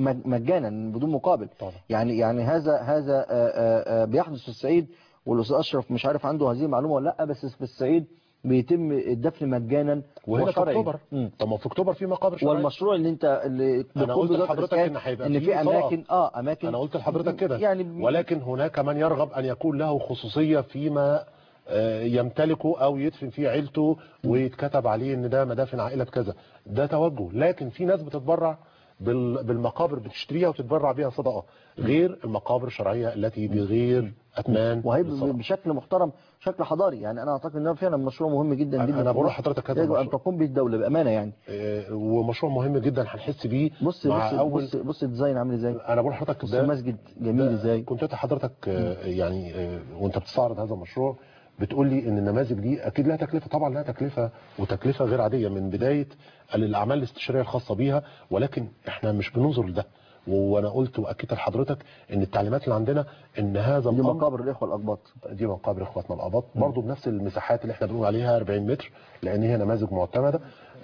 ومجانا بدون مقابل طبعا. يعني يعني هذا هذا آه، آه، آه، بيحدث في الصعيد والاستاذ اشرف مش عارف عنده هذه المعلومه ولا لا بس في الصعيد بيتم الدفن مجانا وهنا في وشرعي. اكتوبر مم. طب ما في اكتوبر في مقابر شرعيه والمشروع اللي انت اللي أنا بتقوم قلت بوزارة لحضرتك الإسكان إن هيبقى ان في في إطلاق. اماكن اه اماكن انا قلت لحضرتك كده يعني ولكن هناك من يرغب ان يكون له خصوصيه فيما آه، يمتلكه او يدفن فيه عيلته ويتكتب عليه ان ده مدافن عائله كذا ده توجه لكن في ناس بتتبرع بال- بالمقابر بتشتريها وتتبرع بيها صدقه غير المقابر الشرعيه التي بغير اثمان وهي للصدقة. بشكل محترم شكل حضاري يعني انا اعتقد ان ده فعلا مشروع مهم جدا أنا- جدا أنا في بقول مصر. لحضرتك هذا يجب ان المشروع. تقوم به الدوله بامانه يعني آه، ومشروع مهم جدا هنحس بيه بص مع بص اول بص بص الديزاين عامل ازاي انا بقول لحضرتك بص ده المسجد جميل ده ازاي كنت انت حضرتك آه، يعني آه، وانت بتستعرض هذا المشروع بتقول لي ان النماذج دي اكيد لها تكلفه طبعا لها تكلفه وتكلفه غير عاديه من بدايه الاعمال الاستشاريه الخاصه بيها ولكن احنا مش بننظر لده وانا قلت واكدت لحضرتك ان التعليمات اللي عندنا ان هذا دي الامر مقابر الاخوه الاقباط دي مقابر اخواتنا الاباط برضه بنفس المساحات اللي احنا بنقول عليها 40 متر لان هي نماذج معتمده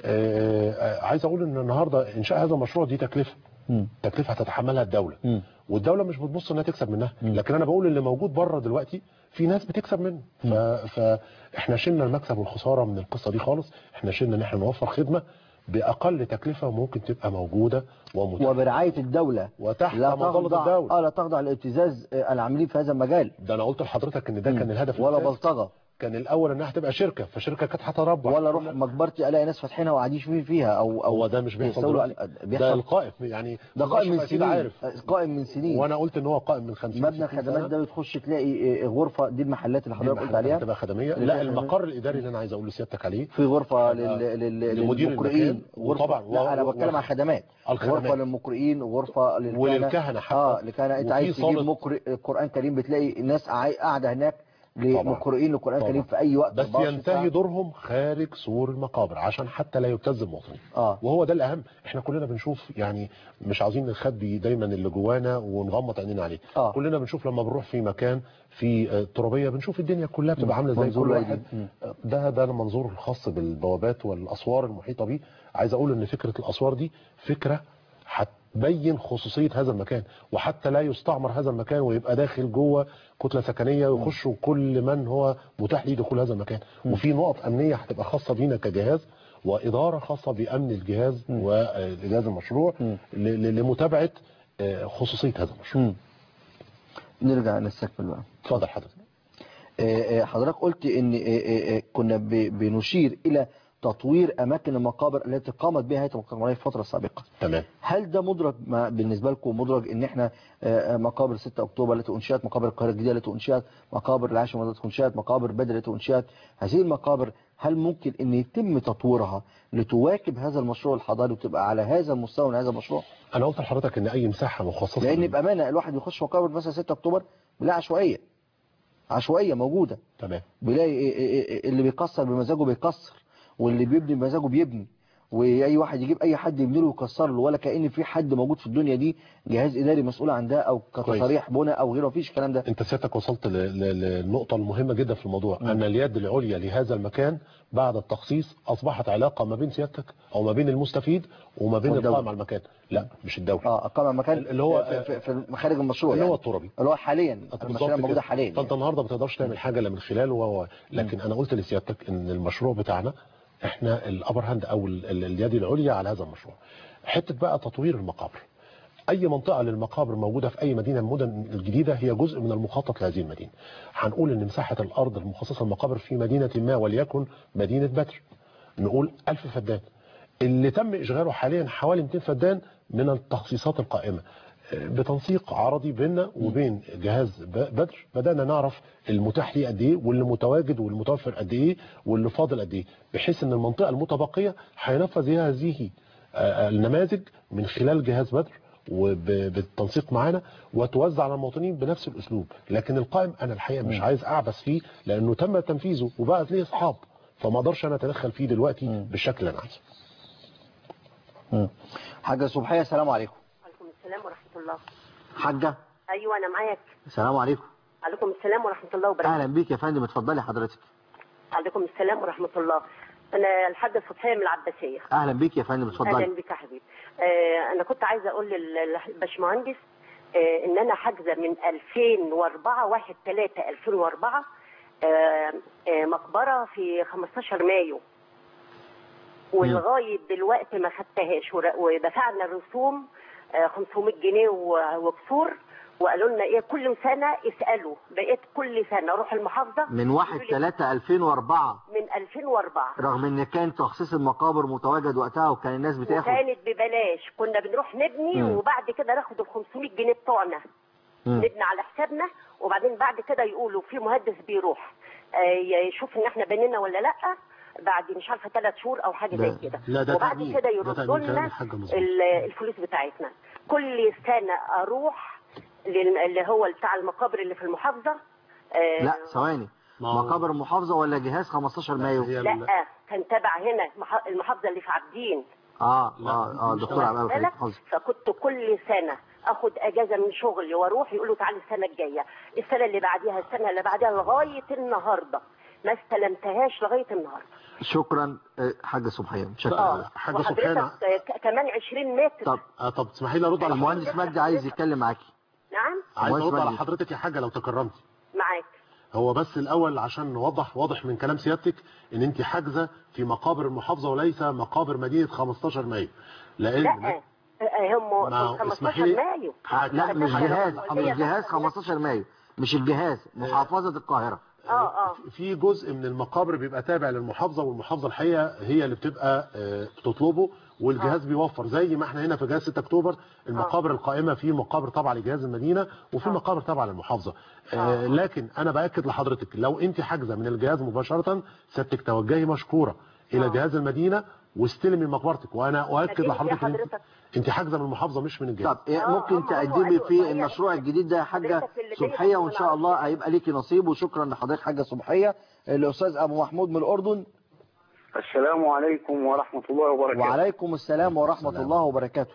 آه، آه، عايز اقول ان النهارده انشاء هذا المشروع دي تكلفه مم. تكلفه هتتحملها الدوله مم. والدوله مش بتبص انها تكسب منها لكن انا بقول اللي موجود بره دلوقتي في ناس بتكسب منه ف... فاحنا شلنا المكسب والخساره من القصه دي خالص احنا شلنا ان احنا نوفر خدمه باقل تكلفه وممكن تبقى موجوده ومتاحه وبرعايه الدوله وتحت لا مظله تخضع الدوله اه لا تخضع لابتزاز آه، العاملين في هذا المجال ده انا قلت لحضرتك ان ده كان الهدف ولا الأساسي. بلطجه كان الاول انها هتبقى شركه فشركه كانت هتربح ولا اروح مقبرتي الاقي ناس فاتحينها وقاعدين فيه فيها او او هو ده مش بيحصل يستولوا دلوقتي على- ده بيحصل القائم يعني ده قائم من أكيد سنين عارف قائم من سنين وانا قلت ان هو قائم من 50 مبنى 60 الخدمات سنة. ده بتخش تلاقي آه، غرفه دي المحلات اللي حضرتك قلت عليها هتبقى خدميه اللي لا فيها خدمات. المقر الاداري اللي انا عايز اقول لسيادتك عليه في غرفة لل... لل... لمدير للمقرئين المكان، غرفة وطبعا لا أنا و- بتكلم و- عن خدمات الخدمات. غرفة للمقرئين وغرفة للكهنة وللكهنة حتى. اه لكهنة أنت وفي عايز تجيب صالة- مقرئ قرآن كريم بتلاقي ناس عاي- قاعدة هناك طبعا. لمقرئين للقرآن طبعا. الكريم في أي وقت بس 24 ينتهي ساعة. دورهم خارج سور المقابر عشان حتى لا يبتز المواطنين اه وهو ده الاهم احنا كلنا بنشوف يعني مش عاوزين نخبي دايما اللي جوانا ونغمض عينينا عليه آه. كلنا بنشوف لما بنروح في مكان في آه، ترابيه بنشوف الدنيا كلها بتبقى عامله زي منظور كل واحد. واحد مم. آه، ده ده المنظور الخاص بالبوابات والاسوار المحيطه بيه عايز اقول ان فكره الاسوار دي فكره هتبين خصوصيه هذا المكان وحتى لا يستعمر هذا المكان ويبقى داخل جوه كتله سكنيه ويخشوا كل من هو متاح ليه دخول هذا المكان وفي نقط امنيه هتبقى خاصه بينا كجهاز واداره خاصه بامن الجهاز والجهاز المشروع ل- ل- لمتابعه آه، خصوصيه هذا المشروع مم. نرجع نستكمل بقى اتفضل حضرتك آه، آه، حضرتك قلت ان آه، آه، آه، كنا ب- بنشير الى تطوير اماكن المقابر التي قامت بها هيئه المقابر في الفتره السابقه تمام هل ده مدرج ما بالنسبه لكم مدرج ان احنا آه، آه، مقابر 6 اكتوبر التي انشئت مقابر القاهره الجديده التي انشئت مقابر العاشر التي انشئت مقابر بدر التي انشئت هذه المقابر هل ممكن ان يتم تطويرها لتواكب هذا المشروع الحضاري وتبقى على هذا المستوى من هذا المشروع انا قلت لحضرتك ان اي مساحه مخصصه لان لل- بامانه الواحد يخش مقابر مثلا 6 اكتوبر بيلاقي عشوائيه عشوائيه موجوده تمام بيلاقي إيه إيه إيه اللي بيكسر بمزاجه بيكسر واللي بيبني بمزاجه بيبني واي واحد يجيب اي حد يبني له ويكسر له ولا كأن في حد موجود في الدنيا دي جهاز اداري مسؤول عن ده او كتصاريح بنى او غيره مفيش الكلام ده انت سيادتك وصلت ل- ل- للنقطة المهمة جدا في الموضوع ان اليد العليا لهذا المكان بعد التخصيص اصبحت علاقة ما بين سيادتك او ما بين المستفيد وما بين والدولة. القائم على المكان لا مش الدولة اه اقام مكان اللي هو- في, في, في مخارج المشروع اللي يعني. هو التربي اللي هو حاليا بالظبط المشاريع موجوده كده. حاليا فانت النهارده ما تقدرش تعمل حاجه الا من خلاله وهو لكن انا قلت لسيادتك ان المشروع بتاعنا احنا الابر هاند او ال- ال- اليد العليا على هذا المشروع حته بقى تطوير المقابر اي منطقه للمقابر موجوده في اي مدينه من المدن الجديده هي جزء من المخطط لهذه المدينه هنقول ان مساحه الارض المخصصه للمقابر في مدينه ما وليكن مدينه بدر نقول 1000 فدان اللي تم اشغاله حاليا حوالي 200 فدان من التخصيصات القائمه بتنسيق عرضي بيننا وبين جهاز ب- بدر بدأنا نعرف المتاح ليه قد ايه واللي متواجد والمتوفر قد ايه واللي فاضل قد ايه بحيث ان المنطقة المتبقية هينفذ هذه آه، النماذج من خلال جهاز بدر وبالتنسيق معانا وتوزع على المواطنين بنفس الاسلوب لكن القائم انا الحقيقه مش عايز اعبث فيه لانه تم تنفيذه وبقى ليه اصحاب فما اقدرش انا اتدخل فيه دلوقتي بالشكل اللي انا عايزه مم. حاجه صبحيه السلام عليكم عليكم السلام ورحمة الله حاجه أيوة أنا معاك السلام عليكم عليكم السلام ورحمة الله وبركاته اهلا بيك يا فندم اتفضلي حضرتك عليكم السلام ورحمة الله أنا الحاجة صبحية من العباسية اهلا بيك يا فندم أهلا اتفضلي بك يا حبيبي آه أنا كنت عايزة أقول لل- للباشمهندس آه إن أنا حاجزة من 2004 1 3 2004 آه آه مقبرة في 15 مايو ولغاية دلوقتي ما خدتهاش ور- ودفعنا الرسوم آه، 500 جنيه و- وكسور وقالوا لنا ايه كل سنه اسالوا بقيت كل سنه اروح المحافظه من 1 يقولوا لي 3 2004 من 2004 رغم ان كان تخصيص المقابر متواجد وقتها وكان الناس بتاخد وكانت ببلاش كنا بنروح نبني مم. وبعد كده ناخد ال 500 جنيه بتوعنا مم. نبني على حسابنا وبعدين بعد كده يقولوا في مهندس بيروح آه، يشوف ان احنا بنينا ولا لا بعد مش عارفه ثلاث شهور او حاجه لا- زي كده لا، ده وبعد تأمين. كده ده يردوا تأمين كلام لنا الحاج مظبوط. ال- الفلوس بتاعتنا كل سنه اروح لل- اللي هو بتاع المقابر اللي في المحافظه آه، لا ثواني ما هو- مقابر المحافظه ولا جهاز 15 مايو هي لا ال- كان تبع هنا مح- المحافظه اللي في عابدين اه لا، اه اه مش دكتور عبد واخد الخليل بالك؟ حافظ فكنت كل سنه اخد اجازه من شغلي واروح يقولوا تعالي السنه الجايه السنه اللي بعديها السنه اللي بعديها لغايه النهارده ما استلمتهاش لغايه النهارده شكرا آه، حاجه صبحيه متشكر اه حاجة وحضرتك سبحانه. آه، ك- كمان 20 متر طب آه طب تسمحي لي ارد على حضرتك المهندس مجدي عايز يتكلم معاكي نعم عايز مهندس ارد على مجدي. حضرتك يا حاجه لو تكرمتي معاك هو بس الاول عشان نوضح واضح من كلام سيادتك ان انت حاجزه في مقابر المحافظه وليس مقابر مدينه 15 مايو لان لا آه، آه، هم ما هو 15 اسمحي لي- مايو لا مش فتحنا جهاز الكلية مش جهاز بتاعت- 15 مايو مش الجهاز محافظه القاهره اه اه في جزء من المقابر بيبقى تابع للمحافظه والمحافظه الحقيقه هي اللي بتبقى آه، بتطلبه والجهاز بيوفر زي ما احنا هنا في جهاز 6 اكتوبر المقابر القائمه في مقابر تابعه لجهاز المدينه وفي مقابر تابعه للمحافظه آه، لكن انا باكد لحضرتك لو انت حاجزه من الجهاز مباشره سيادتك توجهي مشكوره الى جهاز المدينه واستلمي مقبرتك وانا اؤكد لكن يا لحضرتك ان انت- حضرتك- انت حاجزه من المحافظه مش من الجهاز طب إيه آه، ممكن هم- هم تقدمي قالوا- في هي- المشروع الجديد ده يا حاجه حضرتك اللي جاي صبحيه من وان شاء الله العربية. هيبقى ليكي نصيب وشكرا لحضرتك حاجه صبحيه الاستاذ ابو محمود من الاردن السلام عليكم ورحمة الله وبركاته وعليكم السلام ورحمه السلام. الله وبركاته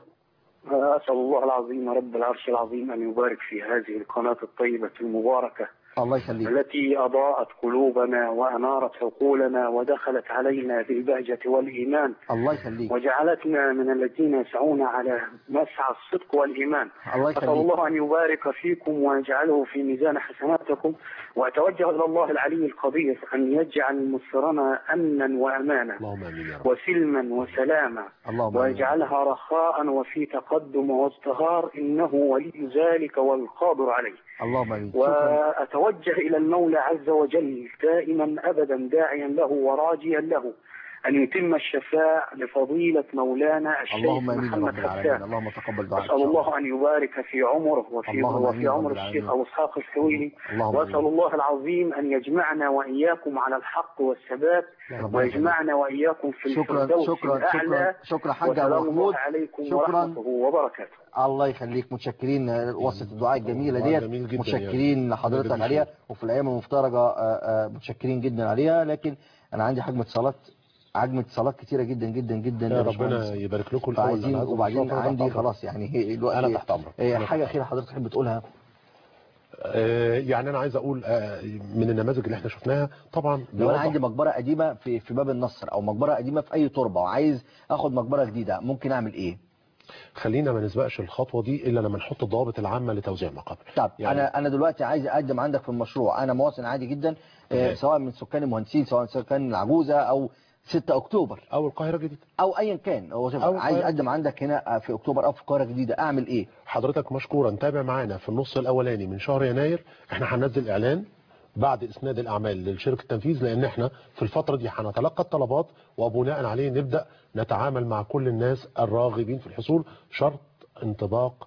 أسأل الله العظيم رب العرش العظيم أن يبارك في هذه القناة الطيبة المباركة الله يخليك التي أضاءت قلوبنا وأنارت عقولنا ودخلت علينا بالبهجة والإيمان الله يخليك وجعلتنا من الذين يسعون على مسعى الصدق والإيمان الله أسأل يخليك الله أن يبارك فيكم ويجعله في ميزان حسناتكم وأتوجه إلى الله العلي القدير أن يجعل مصرنا أمنا وأمانا اللهم امين يا رب وسلما وسلاما اللهم آمين. ويجعلها رخاء وفي تقدم وازدهار إنه ولي ذلك والقادر عليه اللهم امين شكرا وأتوجه إلى المولى عز وجل دائما أبدا داعيا له وراجيا له أن يتم الشفاء لفضيلة مولانا الشيخ اللهم امين يا محمد رب العالمين حسان اللهم تقبل دعاء أسأل الله أن يبارك في عمره وفي اللهم آمين وفي يا رب عمر العالمين. الشيخ أبو إسحاق الحويني اللهم وأسأل آمين. الله العظيم أن يجمعنا وإياكم على الحق والثبات ربنا يخليك. ويجمعنا وإياكم في شكرا الفردوس شكرا الأعلى شكرا شكرا حاج ابو وسلام الله محمود عليكم شكرا ورحمته وبركاته الله يخليك متشكرين وصفة الدعاء الجميلة دعاء ديت جميل جدا متشكرين يعني. لحضرتك جدا عليها شكرا. وفي الأيام المفترجة آه، آه، متشكرين جدا عليها لكن أنا عندي حجم اتصالات عجمة اتصالات كتيرة جدا جدا جدا يا يا ربنا باشمهندس. يبارك لكم الأول فعايزين أنا عايز أقول وبعدين شكراً عندي تحت أمرك. خلاص يعني هي الوقت أنا تحت أمرك. آه، أنا حاجة تحت أخيرة حضرتك تحب تقولها آه، يعني انا عايز اقول آه، من النماذج اللي احنا شفناها طبعا لو انا بيوضح- عندي مقبره قديمه في في باب النصر او مقبره قديمه في اي تربه وعايز اخد مقبره جديده ممكن اعمل ايه خلينا ما نسبقش الخطوه دي الا لما نحط الضوابط العامه لتوزيع المقابر طب يعني- انا انا دلوقتي عايز اقدم عندك في المشروع انا مواطن عادي جدا آه، تمام. سواء من سكان المهندسين سواء سكان العجوزه او 6 اكتوبر او القاهره الجديده او ايا كان هو شوف، أو عايز القاهرة. اقدم عندك هنا في اكتوبر او في القاهره الجديده اعمل ايه حضرتك مشكورا تابع معانا في النص الاولاني من شهر يناير احنا هننزل اعلان بعد اسناد الاعمال للشركه التنفيذ لان احنا في الفتره دي هنتلقى الطلبات وبناء عليه نبدا نتعامل مع كل الناس الراغبين في الحصول شرط انطباق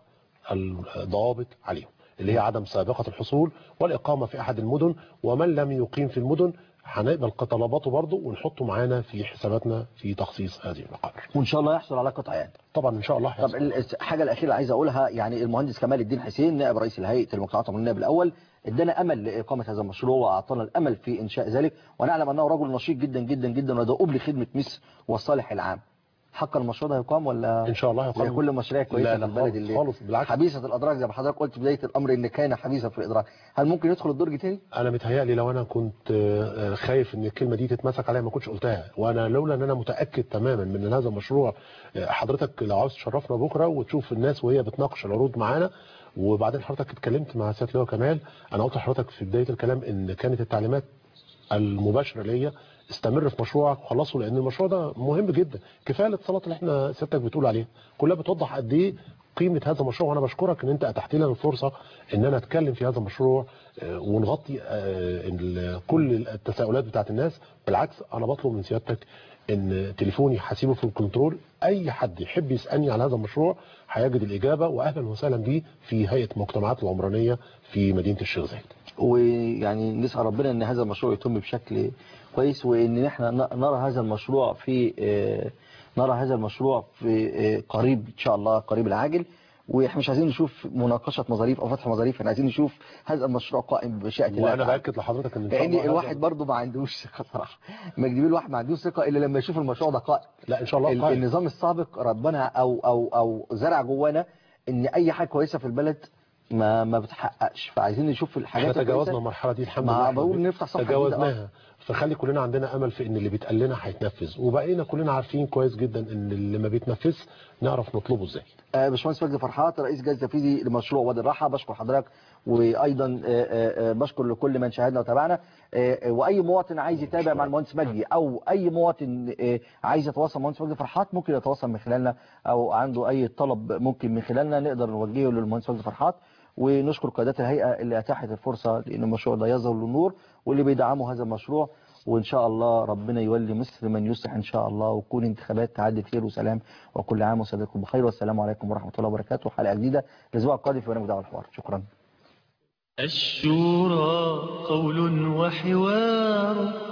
الضوابط عليهم اللي هي عدم سابقه الحصول والاقامه في احد المدن ومن لم يقيم في المدن هنقبل طلباته برضه ونحطه معانا في حساباتنا في تخصيص هذه المقابر وان شاء الله يحصل على قطع يد طبعا ان شاء الله طب الحاجه الاخيره اللي عايز اقولها يعني المهندس كمال الدين حسين نائب رئيس الهيئه المقاطعه من النائب الاول ادانا امل لاقامه هذا المشروع واعطانا الامل في انشاء ذلك ونعلم انه رجل نشيط جدا جدا جدا ودؤوب لخدمه مصر والصالح العام حق المشروع ده هيقام ولا ان شاء الله زي كل مشاريع كويسه لا في لا البلد خالص- اللي خالص بالعكس حبيسه الادراج زي ما حضرتك قلت في بدايه الامر ان كان حبيسا في الادراج هل ممكن يدخل الدرج تاني انا متهيألي لو انا كنت آه، خايف ان الكلمه دي تتمسك عليا ما كنتش قلتها وانا لولا ان انا متاكد تماما من ان هذا المشروع آه، حضرتك لو عاوز تشرفنا بكره وتشوف الناس وهي بتناقش العروض معانا وبعدين حضرتك اتكلمت مع سياده اللواء كمال انا قلت لحضرتك في بدايه الكلام ان كانت التعليمات المباشره ليا استمر في مشروعك وخلصه لان المشروع ده مهم جدا كفايه الاتصالات اللي احنا سيادتك بتقول عليها كلها بتوضح قد ايه قيمه هذا المشروع وانا بشكرك ان انت اتحت لنا الفرصه ان انا اتكلم في هذا المشروع آه، ونغطي آه، ال- كل التساؤلات بتاعت الناس بالعكس انا بطلب من سيادتك ان تليفوني هسيبه في الكنترول اي حد يحب يسالني على هذا المشروع هيجد الاجابه واهلا وسهلا بيه في هيئه المجتمعات العمرانيه في مدينه الشيخ زايد ويعني نسأل ربنا ان هذا المشروع يتم بشكل كويس وان احنا ن- نرى هذا المشروع في آه، نرى هذا المشروع في آه، قريب ان شاء الله قريب العاجل واحنا مش عايزين نشوف مناقشة مظاريف او فتح مظاريف احنا عايزين نشوف هذا المشروع قائم بشأن الله وانا تعالى. باكد لحضرتك ان ان شاء لان الله هذا- الواحد برضه ما عندوش ثقة صراحة مجدبين الواحد ما عندوش ثقة الا لما يشوف المشروع ده قائم لا ان شاء الله ال- قائم. النظام السابق ربنا او او او زرع جوانا ان اي حاجة كويسة في البلد ما ما بتحققش فعايزين نشوف الحاجات احنا تجاوزنا الكويسة. المرحله دي الحمد ما لله بقول إحنا نفتح صفحة جديدة، تجاوزناها فخلي كلنا عندنا امل في ان اللي بيتقال لنا هيتنفذ وبقينا كلنا عارفين كويس جدا ان اللي ما بيتنفذش نعرف نطلبه ازاي آه، باشمهندس مجدي فرحات رئيس جهاز تنفيذي لمشروع وادي الراحه بشكر حضرتك وايضا آه، آه، آه، بشكر لكل من شاهدنا وتابعنا آه، آه، واي مواطن عايز يتابع مع المهندس مجدي او اي مواطن آه، عايز يتواصل مع المهندس مجدي فرحات ممكن يتواصل من خلالنا او عنده اي طلب ممكن من خلالنا نقدر نوجهه للمهندس مجدي فرحات ونشكر قيادات الهيئه اللي اتاحت الفرصه لان المشروع ده يظهر للنور واللي بيدعموا هذا المشروع وان شاء الله ربنا يولي مصر من يصلح ان شاء الله وتكون انتخابات تعدي خير وسلام وكل عام وسعادتكم بخير والسلام عليكم ورحمه الله وبركاته حلقه جديده الاسبوع القادم في برنامج دعوه الحوار شكرا الشورى قول وحوار